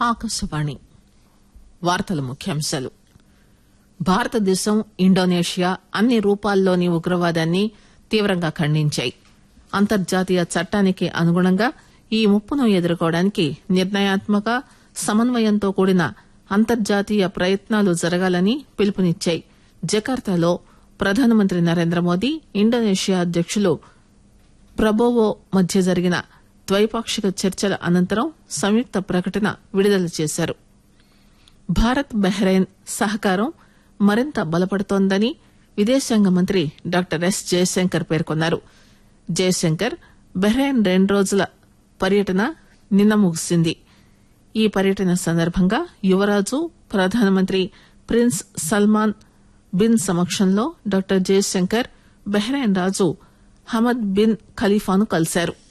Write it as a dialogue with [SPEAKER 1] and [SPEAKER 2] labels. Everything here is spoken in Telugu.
[SPEAKER 1] ఆకాశవాణి వార్తల ముఖ్యాంశాలు భారతదేశం ఇండోనేషియా అన్ని రూపాల్లోని ఉగ్రవాదాన్ని తీవ్రంగా ఖండించాయి అంతర్జాతీయ చట్టానికి అనుగుణంగా ఈ ముప్పును ఎదుర్కోవడానికి నిర్ణయాత్మక సమన్వయంతో కూడిన అంతర్జాతీయ ప్రయత్నాలు జరగాలని పిలుపునిచ్చాయి జకార్తాలో ప్రధానమంత్రి నరేంద్ర మోదీ ఇండోనేషియా అధ్యకులు ప్రబోవో మధ్య జరిగిన ద్వైపాక్షిక చర్చల అనంతరం సంయుక్త ప్రకటన విడుదల చేశారు భారత్ బహ్రెయిన్ సహకారం మరింత బలపడుతోందని విదేశాంగ మంత్రి డాక్టర్ ఎస్ జయశంకర్ పేర్కొన్నారు జయశంకర్ బహ్రెయిన్ రెండు రోజుల పర్యటన నిన్న ముగిసింది ఈ పర్యటన సందర్భంగా యువరాజు ప్రధానమంత్రి ప్రిన్స్ సల్మాన్ బిన్ సమక్షంలో డాక్టర్ జయశంకర్ బహ్రెయిన్ రాజు హమద్ బిన్ ఖలీఫాను కలిశారు